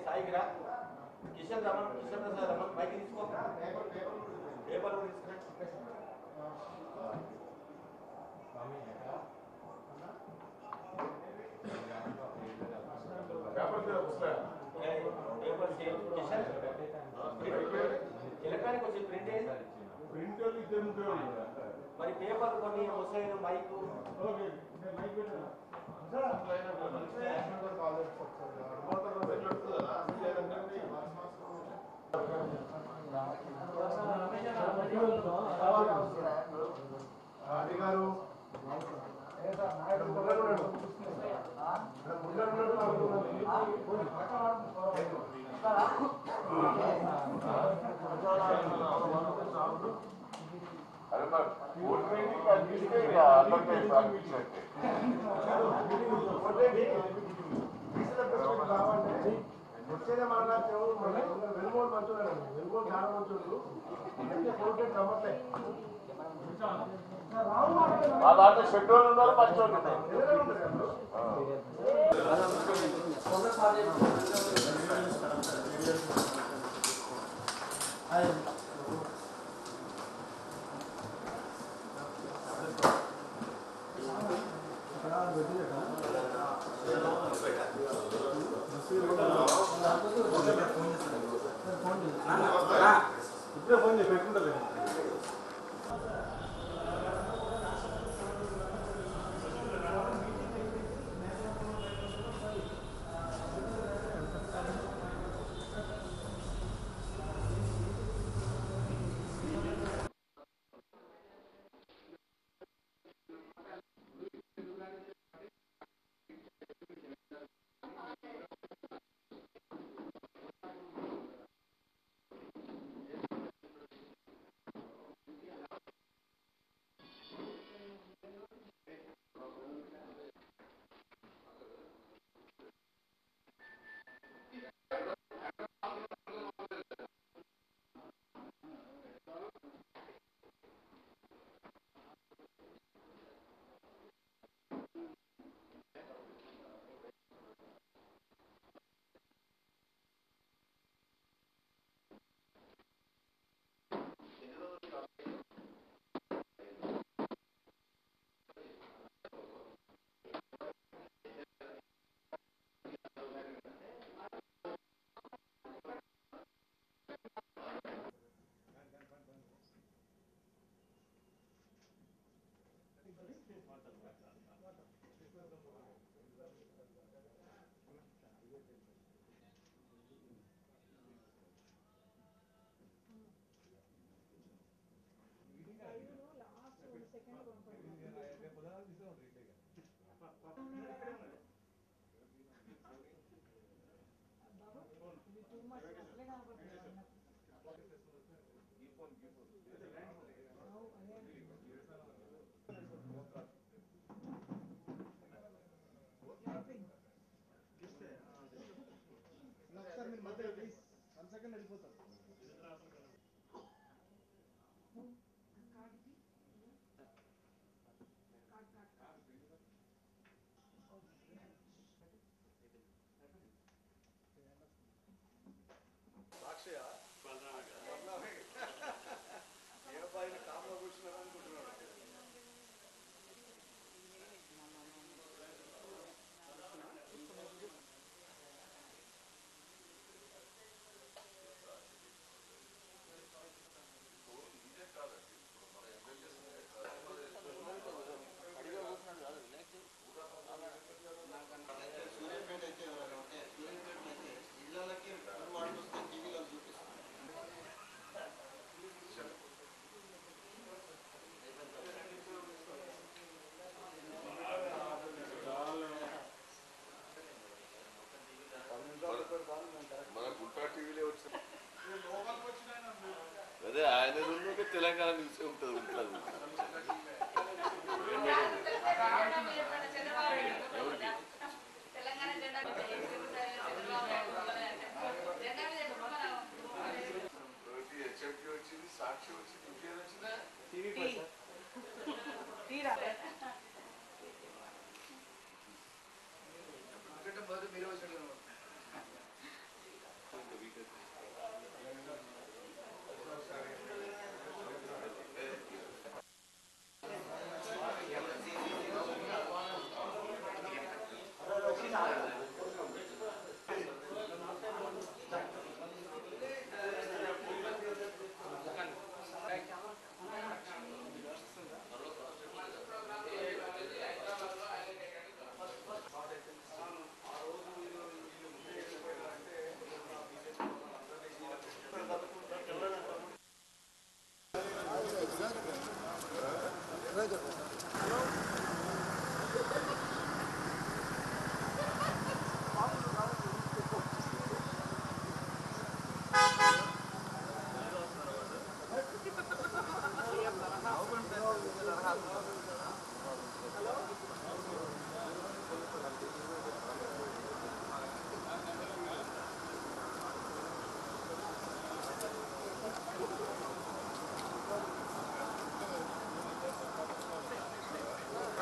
సాయికి రా కిషన్ రమణ్ కిషన్ ప్రసాద్ రమణ్ మైక్ తీసుకో పేపర్ కూడా తీసుకురా ఏయ్, పేపర్ చేయి. కిషన్ ఎలక్ట్రానిక్ వచ్చి ప్రింట్ ఏంటి మరి పేపర్ కొన్ని వస్తాయి మైక్ అధికారు अरे मैं बोल रही थी कि अजीत के या अलग के साथ पीछे थे వచ్చేదే మాట్లాడితే వెలుగోడు మంచోడు వెలుగోడు చాలా మంచోడు అంటే కోర్టు నమ్మట్లే ఆ దాంట్లో షెడ్యూల్ ఉన్నారు మంచోళ్ళు ఉన్నారు ఎదురే ఉంటుంది కదా ఆ. ఇప్పుడే ఫోన్ చేసి పెట్టుకుంటా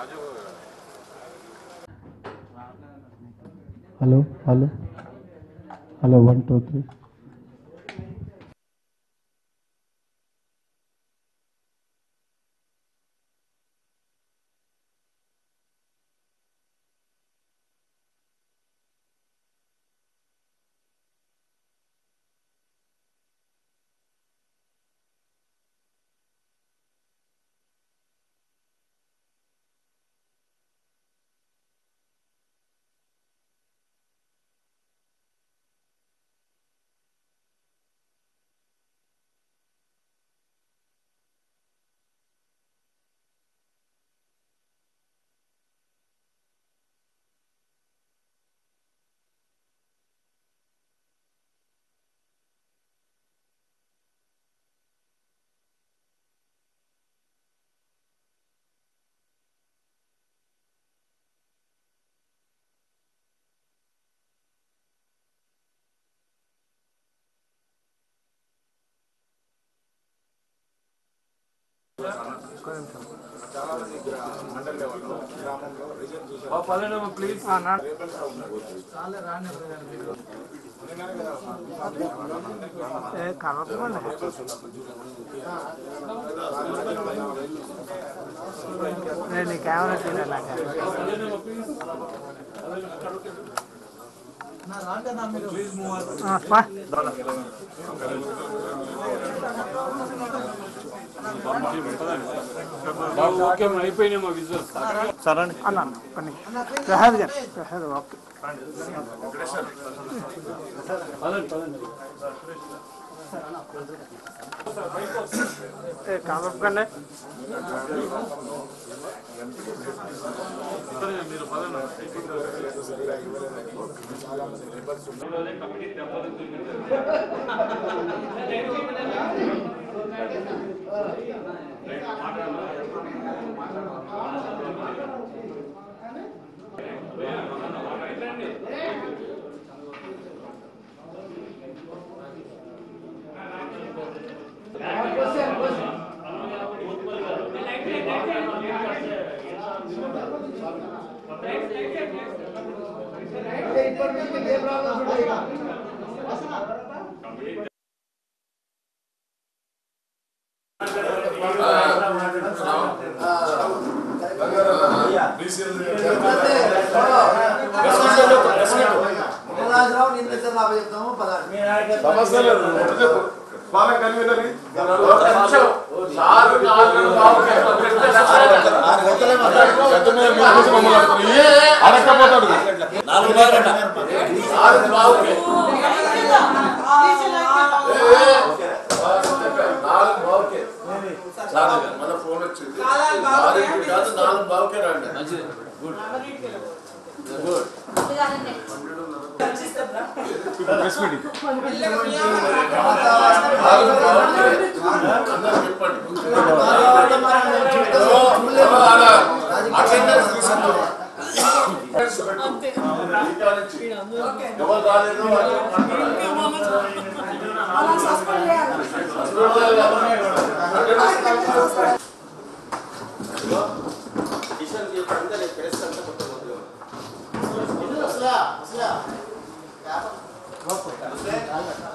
hello hello hello one two three నేను కెమెరా తీయాలి సరే అండి అన్న అన్న కొన్ని ప్రసాద్ గారు ప్రసాద్ ఓకే ఏ కలపకండి సమస్య లేదు ఒకటి చెప్పు పాలక కన్వీనర్ సారు నాలుగు అడకపోతాడు సారు బావుకే నాలుగు బావుకే మన ఫోన్ వచ్చింది సారు ఇప్పుడు కాదు నాలుగు బావుకే రండి గుడ్ గుడ్ ప్రెస్ మీటింగ్ నాలుగు బావుకే అందరూ చెప్పండి అటెండెన్స్ తీసుకుంటారు ఎవరు రాలేదు వాళ్ళు కిషన్ అంతా నేను ప్రెస్ అంతా మొత్తం వదిలేవు. అసలు